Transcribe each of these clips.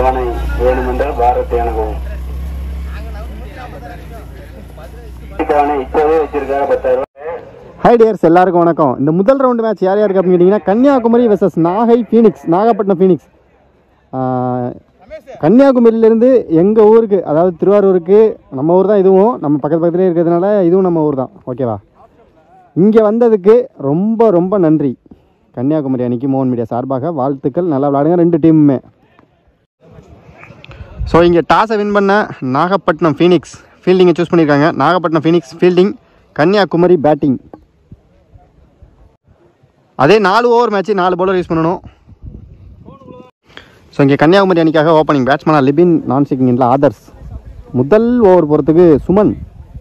தவணை வேணுமென்றால் பாரத்தை அணுகவும் தவணை இப்போதே வச்சிருக்காங்க பத்தாயிரம் ரூபாய் ஹை டியர்ஸ் எல்லாருக்கும் வணக்கம் இந்த முதல் ரவுண்டு மேட்ச் யார் யாருக்கு அப்படின்னு கேட்டிங்கன்னா Kanniyakumari versus Nagai Phoenix Nagapattinam Phoenix கன்னியாகுமரியிலேருந்து எங்கள் ஊருக்கு அதாவது திருவாரூருக்கு நம்ம ஊர் தான் இதுவும் நம்ம பக்கத்து பக்கத்துலேயே இருக்கிறதுனால இதுவும் நம்ம ஊர் தான் ஓகேவா இங்கே வந்ததுக்கு ரொம்ப ரொம்ப நன்றி கன்னியாகுமரி அன்னைக்கு மோகன் மீடியா சார்பாக வாழ்த்துக்கள் நல்லா விளாடுங்க ரெண்டு டீமுமே ஸோ இங்கே டாஸை வின் பண்ண நாகப்பட்டினம் ஃபீனிக்ஸ் ஃபீல்டிங்கை சூஸ் பண்ணியிருக்காங்க Nagapattinam Phoenix fielding Kanniyakumari batting அதே நாலு ஓவர் மேட்ச்சு நாலு பவுலர் யூஸ் பண்ணணும் ஸோ இங்கே கன்னியாகுமரி அணிக்காக ஓப்பனிங் பேட்ஸ்மேனாக லிபின் நான் சிக்கிங்கில் ஆதர்ஸ் முதல் ஓவர் போகிறதுக்கு Suman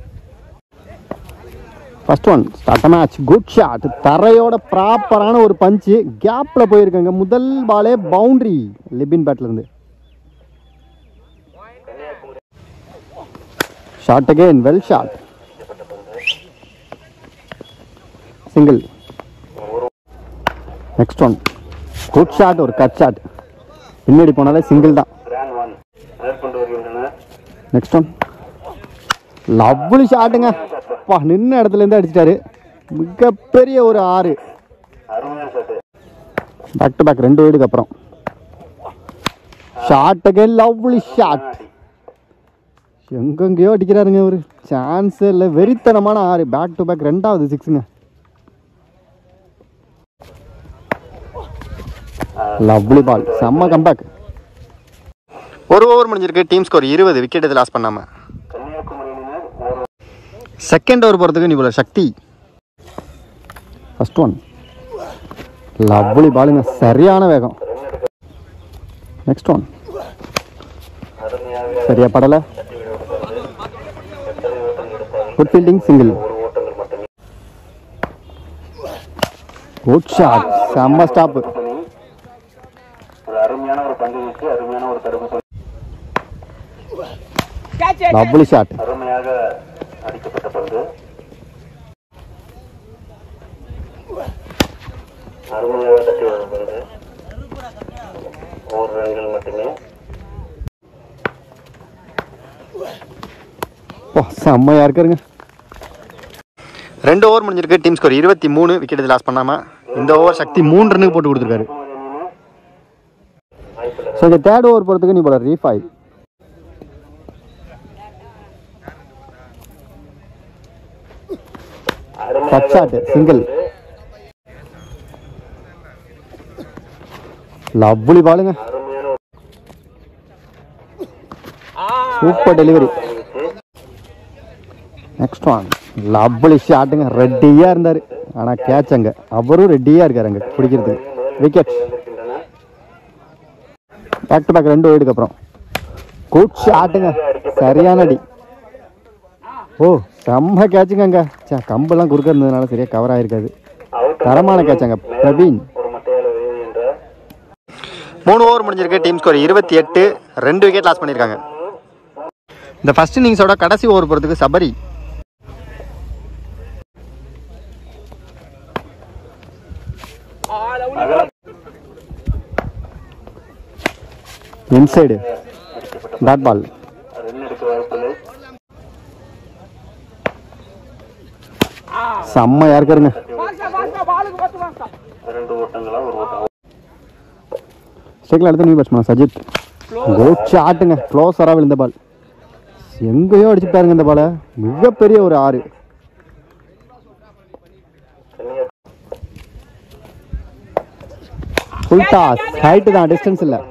first one start match good shot தரையோட ப்ராப்பரான ஒரு பஞ்சு கேப்பில் போயிருக்காங்க முதல் பாலே பவுண்ட்ரி லிபின் பேட்லேருந்து shot again well shot single next one good shot ஒரு கட் ஷாட் பின்னாடி போனாலே சிங்கிள் தான் கிராண்ட் ஒன் மேற்கொண்டு வருகின்றனர் நெக்ஸ்ட் ஒன் லவ்லி ஷாட்டுங்க அப்பா நின்ன இடத்துல இருந்து அடிச்சிட்டாரு மிகப்பெரிய ஒரு ஆறு அருமையான ஷாட்டு பேக் டு பேக் ரெண்டு வீடுக்கு அப்புறம் ஷாட் அகேன் லவ்லி ஷாட் எங்கெங்கேயோ அடிக்கிறாருங்க ஒரு சான்ஸே இல்லை வெறித்தனமான ஆறு பேக் டு பேக் ரெண்டாவது சிக்ஸுங்க லவ்லி பால் செம்ம கம்பேக் ஒரு ஓவர் முடிஞ்சிருக்கு டீம் ஸ்கோர் இருபது விக்கெட் இது லாஸ் பண்ணாம கன்னியாகுமரியினர் ஒரு செகண்ட் ஓவர் போகிறதுக்கு நீ இவ்வளோ சக்தி ஃபர்ஸ்ட் ஒன் லவ்லி பாலுங்க சரியான வேகம் நெக்ஸ்ட் ஒன் அருமையாக சரியா படலை குட் ஃபீல்டிங் சிங்கிள் ஒரு ஓட்டங்கள் மட்டுமே குட் ஷாட் செம்ம ஸ்டாப் பண்ணி ஒரு அருமையான ஒரு பந்து வீச்சு அருமையான ஒரு தடுப்பு பந்து. லவ்லி ஷாட் அருமையாக அடிக்கப்பட்ட பந்து அருமையாக தட்டி வரும் பந்து ஓர் ரன்கள் மட்டுமே ஓ செம்மையா இருக்காருங்க ரெண்டு ஓவர் முடிஞ்சிருக்கு டீம் ஸ்கோர் இருபத்தி மூணு விக்கெட் இது லாஸ் பண்ணாம இந்த ஓவர் சக்தி மூணு ரன்னுக்கு போட்டு கொடுத்துருக்காரு ஸோ இந்த தேர்ட் ஓவர் போகிறதுக்கு நீ போல ரீஃபைவ் ஃபர்ஸ்ட் ஷாட் சிங்கிள் லவ்லி பாலுங்க அருமையான ஒரு super delivery next one lovely ஷாட்டுங்க ரெட்டியாக இருந்தார் ஆனால் கேட்ச் அங்கே அவரும் ரெட்டியாக இருக்கார் அங்கே பிடிக்கிறதுக்கு விக்கெட் வந்திருக்கின்றன பேக் டு பேக் ரெண்டு ஓடுக்கு அப்புறம் குட் ஷாட்டுங்க சரியான அடி ஓ செம்ம கேட்சுங்க அங்கே சே கம்பெல்லாம் குறுக்க இருந்ததுனால சரியா கவர் ஆயிருக்காது அவுட் தரமான கேட்ச் அங்கே பிரவீன் ஒரு மட்டையால் வேறு என்ற மூணு ஓவர் முடிஞ்சிருக்கு டீம் ஸ்கோர் இருபத்தி எட்டு ரெண்டு விக்கெட் லாஸ் பண்ணியிருக்காங்க இந்த ஃபர்ஸ்ட் இன்னிங்ஸோட கடைசி ஓவர் போகிறதுக்கு Sabari inside dot ball run எடுக்க வாய்ப்பில்லை செம்மையா இருக்காருங்க இரண்டு ஓட்டங்களா ஒரு ஓட்டம் ஸ்ட்ரைக்கில் அடுத்த நியூ பேட்ஸ்மேன் சஜித் கோட் ஷாட்டுங்க க்ளோஸராக விழுந்த பால் எங்கேயோ அடிச்சுட்டாருங்க இந்த பாலை மிகப்பெரிய ஒரு ஆறு ஃபுல் டாஸ் ஹைட்டு தான் டிஸ்டன்ஸ் இல்லை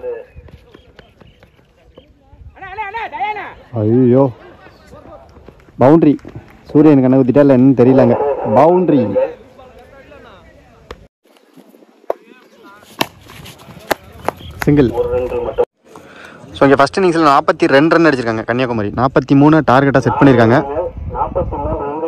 ஐயோ பவுண்ட்ரி சூரியன் கண்ணை குத்திட்டா இல்லை என்னன்னு தெரியலங்க பவுண்ட்ரி சிங்கிள் ஒரு ரன்கள் மட்டும் ஸோ இங்கே ஃபஸ்ட் இன்னிங்ஸில் நாற்பத்தி ரெண்டு ரன் அடிச்சிருக்காங்க கன்னியாகுமரி நாற்பத்தி மூணு டார்கெட்டாக செட் பண்ணியிருக்காங்க நாற்பத்தி மூணு ரன்கள்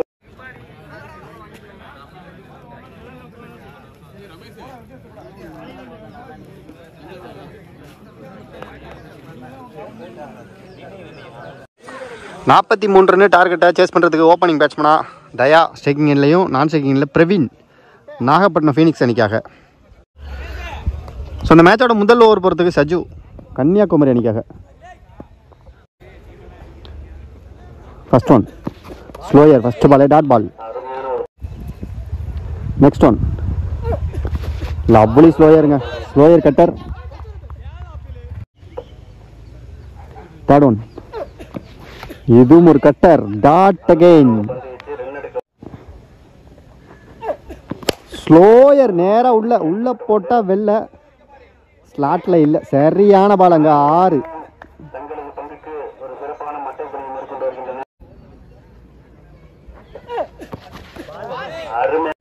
நாற்பத்தி மூணு ரன் டார்கெட்டை சேஸ் பண்ணுறதுக்கு ஓப்பனிங் பேட்ஸ்மனா தயா ஸ்ட்ரைக்கிங் எண்ட்லையும் நான் ஸ்ட்ரைக்கிங் எண்ட்ல பிரவீன் நாகப்பட்டினம் ஃபீனிக்ஸ் அணிக்காக ஸோ இந்த மேட்சோட முதல் ஓவர் போகிறதுக்கு சஜு கன்னியாகுமரி அணிக்காக ஃபர்ஸ்ட் ஒன் ஸ்லோயர் ஃபர்ஸ்ட் பாலே டாட் பால் அருமையான ஒரு நெக்ஸ்ட் ஒன் லவ்லி ஸ்லோயருங்க ஸ்லோயர் கட்டர் தேர்ட் ஒன் இதுவும் ஒரு கட்டர் டாட் அகைன் பந்து வீச்சு ரன் எடுக்க ஸ்லோயர் நேராக உள்ள உள்ள போட்டால் வெளில ஸ்லாட்டில் இல்லை சரியான பால் அங்கே ஆறு தங்களது பங்குக்கு ஒரு சிறப்பான மட்டை பணி மேற்கொண்டு வருகின்றனர் அருமை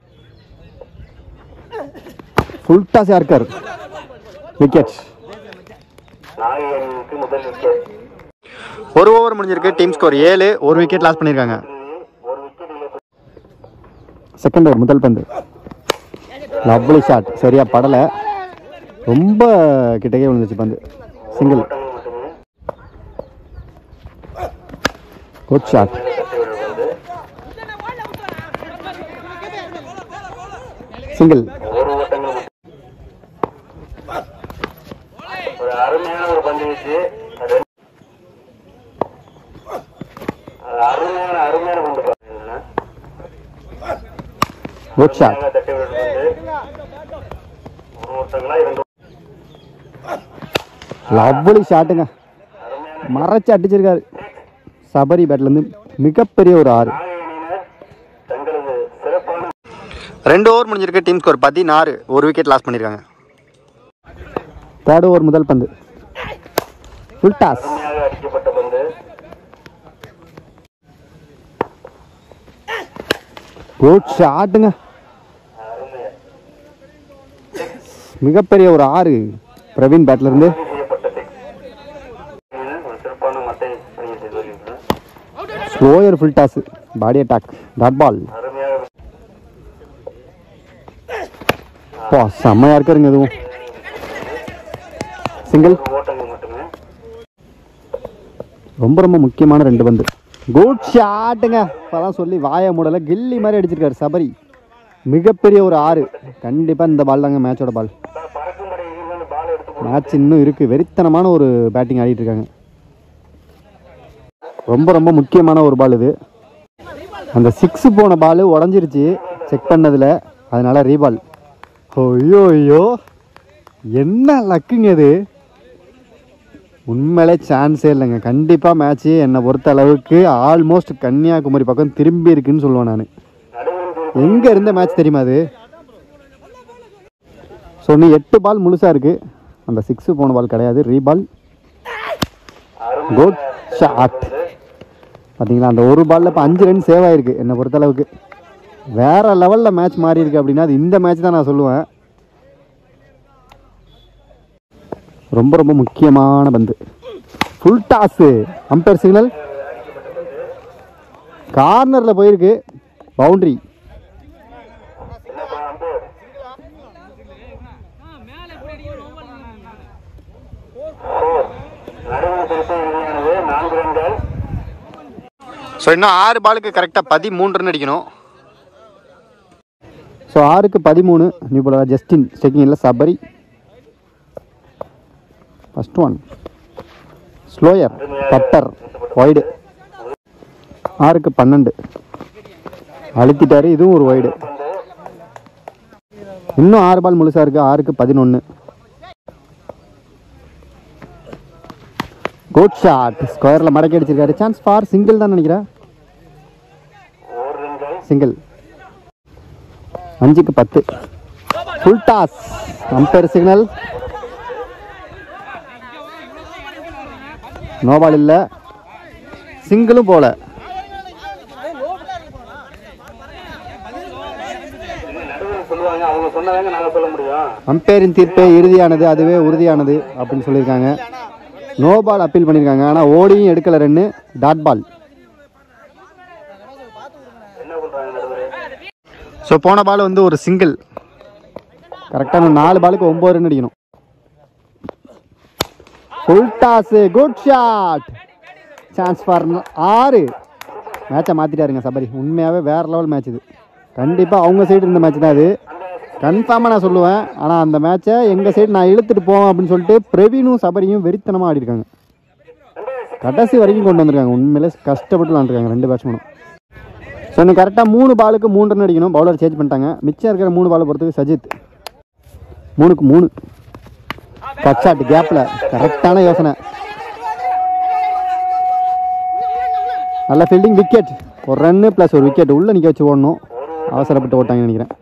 full toss yorker wicket Nagai அணிக்கு முதல் விக்கெட் ஒரு ஓவர் முடிஞ்சிருக்கு டீம் ஸ்கோர் ஏழு ஒரு விக்கெட் லாஸ் பண்ணியிருக்காங்க ஒரு விக்கெட் இழப்பு செகண்ட் ஓவர் முதல் பந்து லவ்லி ஷாட் சரியா படலை ரொம்ப கிட்டக்கே விழுந்துச்சு பந்து சிங்கிள் ஓட்டங்கள் மட்டுமே குட் ஷாட் மேலே தட்டி விடுவது சிங்கிள் ஒரு ஓட்டங்கள் மட்டும் ஒரு அருமையான ஒரு பந்து வீச்சு ரெண்டு- அது அருமையான அருமையான பந்து பாருங்க குட் ஷாட் மேலே தட்டி விடுவது ஒரு ஓட்டங்களா இரண்டு லவ்லி ஷாட்டுங்க அருமையான மறைச்சு அடிச்சிருக்காரு சபரி பேட்லேருந்து மிகப்பெரிய ஒரு ஆறு நாகை அணியினர் தங்களது சிறப்பான ரெண்டு ஓவர் முடிஞ்சிருக்கு டீம் ஸ்கோர் பதினாறு ஒரு விக்கெட் லாஸ் பண்ணியிருக்காங்க தேர்ட் ஓவர் முதல் பந்து ஃபுல் டாஸ் அருமையாக அடிக்கப்பட்ட பந்து குட் ஷாட்டுங்க அருமையா மிகப்பெரிய ஒரு ஆறு பிரவீன் பேட்லேருந்து பதிவு செய்யப்பட்ட six. ஒரு சிறப்பான மட்டை பணியை செய்து வருகின்றனர் slower full toss body attack dot ball அருமையாக பா செம்மையா இருக்காருங்க இதுவும் சிங்கிள் ஒரு ஓட்டங்கள் மட்டுமே ரொம்ப ரொம்ப முக்கியமான ரெண்டு பந்து குட் ஷாட்டுங்க இப்போதான் சொல்லி வாய மூடல கில்லி மாதிரி அடிச்சிருக்காரு சபரி மிகப்பெரிய ஒரு ஆறு கண்டிப்பாக இந்த பால் தாங்க மேட்சோட பால் சார், பறக்கும்படை இங்கிருந்து பால் எடுத்து போடு. மேட்ச் இன்னும் இருக்குது வெறித்தனமான ஒரு பேட்டிங் ஆடிட்டு இருக்காங்க ரொம்ப ரொம்ப முக்கியமான ஒரு பால் இது அந்த சிக்ஸ் போன பால் உடஞ்சிருச்சு செக் பண்ணதில் அதனால ரீபால் ஐயோ ஐயோ என்ன லக்குங்க இது உண்மையிலே சான்ஸே இல்லைங்க கண்டிப்பாக மேட்ச்சு என்னை பொறுத்த அளவுக்கு ஆல்மோஸ்ட் கன்னியாகுமரி பக்கம் திரும்பி இருக்குன்னு சொல்லுவேன் நான் நடுவரின் தீர்ப்பு எங்கே இருந்த மேட்ச் தெரியுமா அது ஸோ நீ எட்டு பால் முழுசாக இருக்குது அந்த சிக்ஸு போன பால் கிடையாது ரீபால் அருமையாக குட் ஷாட் பார்த்தீங்களா அந்த ஒரு பாலில் இப்போ அஞ்சு ரன் சேவ் ஆயிருக்கு என்னை பொறுத்தளவுக்கு வேற லெவலில் மேட்ச் மாறி இருக்கு அப்படின்னா அது இந்த மேட்ச் தான் நான் சொல்லுவேன் ரொம்ப ரொம்ப முக்கியமான பந்து ஃபுல் டாஸு அம்பேர் சிக்னல் கார்னரில் போயிருக்கு பவுண்ட்ரி என்னப்பா அம்பேர் Four. நடுவரின் தீர்ப்பு இறுதியானது நான்கு ரன்கள் ஸோ இன்னும் ஆறு பாலுக்கு கரெக்டாக பதிமூணு ரன் அடிக்கணும் ஸோ ஆறுக்கு பதிமூணு நியூ பாலர் ஜஸ்டின் ஸ்டெக்கிங் இல்லை சபரி ஃபஸ்ட் ஒன் ஸ்லோயர் பட்டர் ஒய்டு ஆறுக்கு பன்னெண்டு அழுத்திட்டாரு இதுவும் ஒரு ஒய்டு பந்து இன்னும் ஆறு பால் முழுசாக இருக்குது ஆறுக்கு பதினொன்று குட் ஷாட் ஸ்கொயரில் மடக்கி அடிச்சிருக்காரு சான்ஸ் ஃபார் சிங்கிள் தான் நினைக்கிறேன் ஒரு ரன்கள் சிங்கிள் அஞ்சுக்கு பத்து full toss umpire signal no ball இல்லை சிங்கிளும் போல நடுவர் சொல்லுவாங்க அவங்க சொன்னதாங்க நாங்க சொல்ல முடியும் அம்பேரின் தீர்ப்பே இறுதியானது அதுவே உறுதியானது அப்படின்னு சொல்லியிருக்காங்க நோ பால் அப்பீல் பண்ணியிருக்காங்க ஆனால் ஓடியும் எடுக்கல ரெண்டு டாட் பால் என்ன சொல்றாங்க நடுவர் ஸோ போன பால் வந்து ஒரு சிங்கிள் கரெக்டான நாலு பாலுக்கு ஒம்பது ரன் அடிக்கணும் full toss good shot chance for ஆறு மேட்சை மாற்றிட்டாருங்க சபரி உண்மையாகவே வேற லெவல் மேட்ச் இது கண்டிப்பாக அவங்க சைடு இருந்த மேட்ச் தான் இது அந்த கன்ஃபார்மாக நான் சொல்லுவேன் ஆனால் அந்த மேட்சை எங்கள் சைடு நான் இழுத்துட்டு போவேன் அப்படின்னு சொல்லிட்டு பிரவீனும் சபரியும் வெறித்தனமாக ஆடிருக்காங்க கடைசி வரைக்கும் கொண்டு வந்திருக்காங்க உண்மையிலே கஷ்டப்பட்டு விளாண்டுருக்காங்க ரெண்டு பேட்ஸ்மேனும் ஸோ இன்னும் கரெக்டாக மூணு பாலுக்கு மூன்று ரன் அடிக்கணும் பவுலர் சேஞ்ச் பண்ணிட்டாங்க மிச்சம் இருக்கிற மூணு பால் பொறுத்துக்கு சஜித் மூணுக்கு மூணு கச்சாட்டு கேப்பில் கரெக்டான யோசனை நல்ல ஃபீல்டிங் விக்கெட் ஒரு ரன்னு ப்ளஸ் ஒரு விக்கெட் உள்ளே நிற்க வச்சு ஓடணும் அவசரப்பட்டு ஓட்டாங்கன்னு நினைக்கிறேன்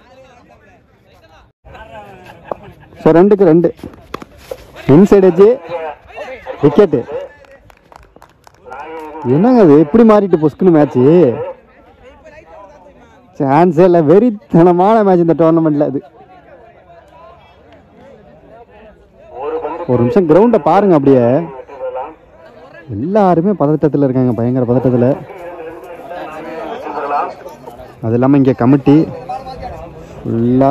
ஸோ ரெண்டுக்கு ரெண்டு இன்சைட் வச்சு விக்கெட்டு என்னங்க அது எப்படி மாறிட்டு பொஸ்குன்னு மேட்ச்சு சான்ஸே இல்லை வெறித்தனமான மேட்ச் இந்த டோர்னமெண்ட்டில் இது ஒரு பந்து ஒரு நிமிஷம் கிரவுண்டை பாருங்க அப்படியே வெற்றி பெறலாம் எல்லாருமே பதட்டத்தில் இருக்காங்க பயங்கர பதட்டத்தில் வெற்றி பெறலாம் அது இல்லாமல் இங்கே கமிட்டி ஃபுல்லாக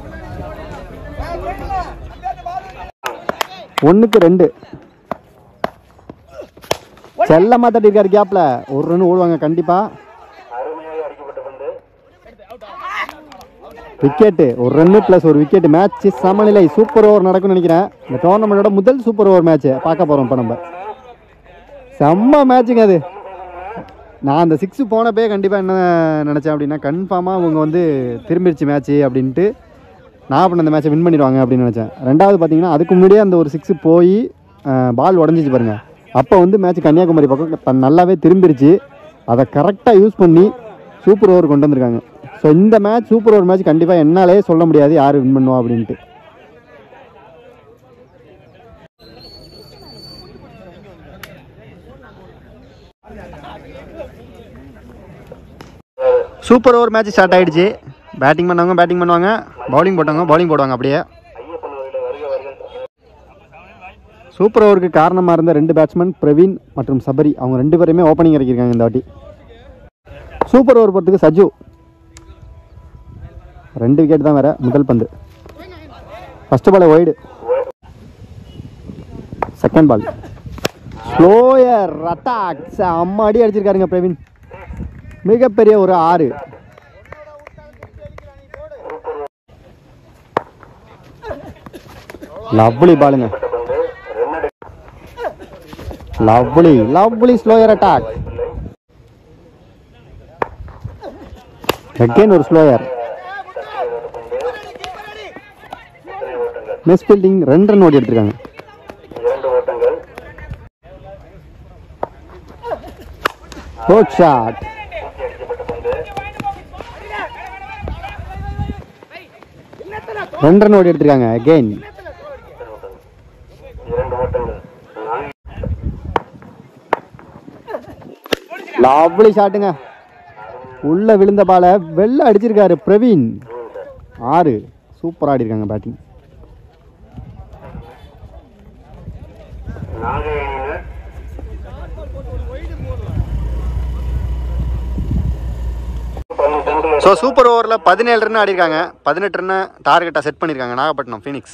ஒன்றுக்கு ரெண்டு செல்லமாக தட்டிருக்காரு கேப்பில் ஒரு ரன் ஓடுவாங்க கண்டிப்பாக அருமையாக அடிக்கப்பட்ட பந்து விக்கெட்டு ஒரு ரன்னு ப்ளஸ் ஒரு விக்கெட் மேட்ச் சமநிலை சூப்பர் ஓவர் நடக்கும்னு நினைக்கிறேன் இந்த டோர்னமெண்ட்டோட முதல் சூப்பர் ஓவர் மேட்ச் பார்க்க போகிறோம் இப்போ நம்ம செம்ம மேட்சுங்க அது நான் அந்த சிக்ஸ் போனப்பே கண்டிப்பாக என்ன நினச்சேன் அப்படின்னா கன்ஃபார்மாக அவங்க வந்து திரும்பிடுச்சு மேட்ச்சு அப்படின்ட்டு நான் பண்ண அந்த மேட்ச்சை வின் பண்ணிடுவாங்க அப்படின்னு நினச்சேன் ரெண்டாவது பார்த்தீங்கன்னா அதுக்கு முன்னாடியே அந்த ஒரு சிக்ஸ் போய் பால் உடஞ்சிச்சு பாருங்க அப்போ வந்து மேட்ச் கன்னியாகுமரி பக்கம் த- நல்லாவே திரும்பிருச்சு அதை கரெக்டாக யூஸ் பண்ணி சூப்பர் ஓவர் கொண்டு வந்திருக்காங்க ஸோ இந்த மேட்ச் சூப்பர் ஓவர் மேட்ச் கண்டிப்பாக என்னாலே சொல்ல முடியாது யார் வின் பண்ணுவா அப்படின்ட்டு சூப்பர் ஓவர் மேட்ச் ஸ்டார்ட் ஆயிடுச்சு பேட்டிங் பண்ணவங்க பேட்டிங் பண்ணுவாங்க பவுலிங் போட்டவங்க பவுலிங் போடுவாங்க அப்படியே ஐயப்பன் அவர்களே வருக வருக சூப்பர் ஓவருக்கு காரணமாக இருந்த ரெண்டு பேட்ஸ்மேன் பிரவீன் மற்றும் சபரி அவங்க ரெண்டு பேருமே ஓப்பனிங் இறக்கியிருக்காங்க இந்த வாட்டி சூப்பர் ஓவர் போகிறதுக்கு சஜு ரெண்டு விக்கெட் தான் வேற முதல் பந்து first ball wide second ball slower attack அம்மா அடி அடிச்சிருக்காருங்க பிரவீன் மிகப்பெரிய ஒரு ஆறு லவ்லி பாலுங்க பந்து ரன் அடி lovely lovely slower attack again ஒரு ஸ்லோயர் மிஸ் ஃபீல்டிங் ரெண்டு ரன் ஓடி எடுத்திருக்காங்க இரண்டு ஓட்டங்கள் கோட் ஷாட் தூக்கி அடிக்கப்பட்ட பந்து ரெண்டு ரன் ஓடி எடுத்திருக்காங்க அகைன் இரண்டு ஓட்டங்கள் நான்கு லவ்லி ஷாட்டுங்க உள்ள விழுந்த பால வெளில அடிச்சிருக்காரு பிரவீன் ஆறு சூப்பராக ஆடிருக்காங்க பேட்டிங் நாகை அணியினர் பன்னிரண்டு ஸோ சூப்பர் ஓவரில் பதினேழு ரன் ஆடிருக்காங்க பதினெட்டு ரன் டார்கெட்டாக செட் பண்ணியிருக்காங்க நாகப்பட்டினம் ஃபீனிக்ஸ்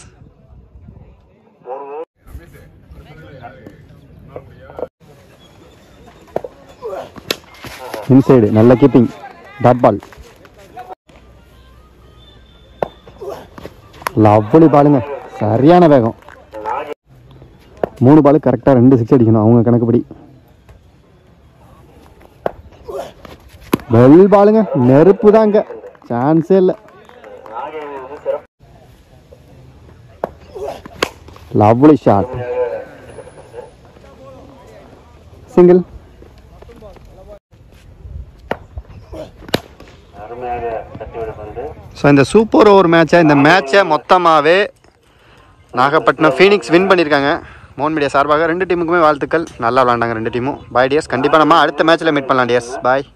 இன்சைடு நல்ல கீப்பிங் டாட் பால் லவ்லி பாலுங்க சரியான வேகம் நாகை மூணு பால் கரெக்டாக ரெண்டு சிக்ஸ் அடிக்கணும் அவங்க கணக்குப்படி வெல் பாலுங்க நெருப்பு தாங்க சான்ஸே இல்லை நாகை அணி வந்து சிறப்பு லவ்லி ஷாட் சிங்கிள் அருமையாக தட்டிவிட பந்து ஸோ இந்த சூப்பர் ஓவர் மேட்சை இந்த மேட்சை மொத்தமாகவே நாகப்பட்டினம் ஃபீனிக்ஸ் வின் பண்ணியிருக்காங்க மோன் மீடியா சார்பாக ரெண்டு டீமுக்குமே வாழ்த்துக்கள் நல்லா விளாண்டாங்க ரெண்டு டீமும் பாய் டியர்ஸ் கண்டிப்பாக நம்ம அடுத்த மேட்ச்சில் மீட் பண்ணலாம் டியர்ஸ் பாய்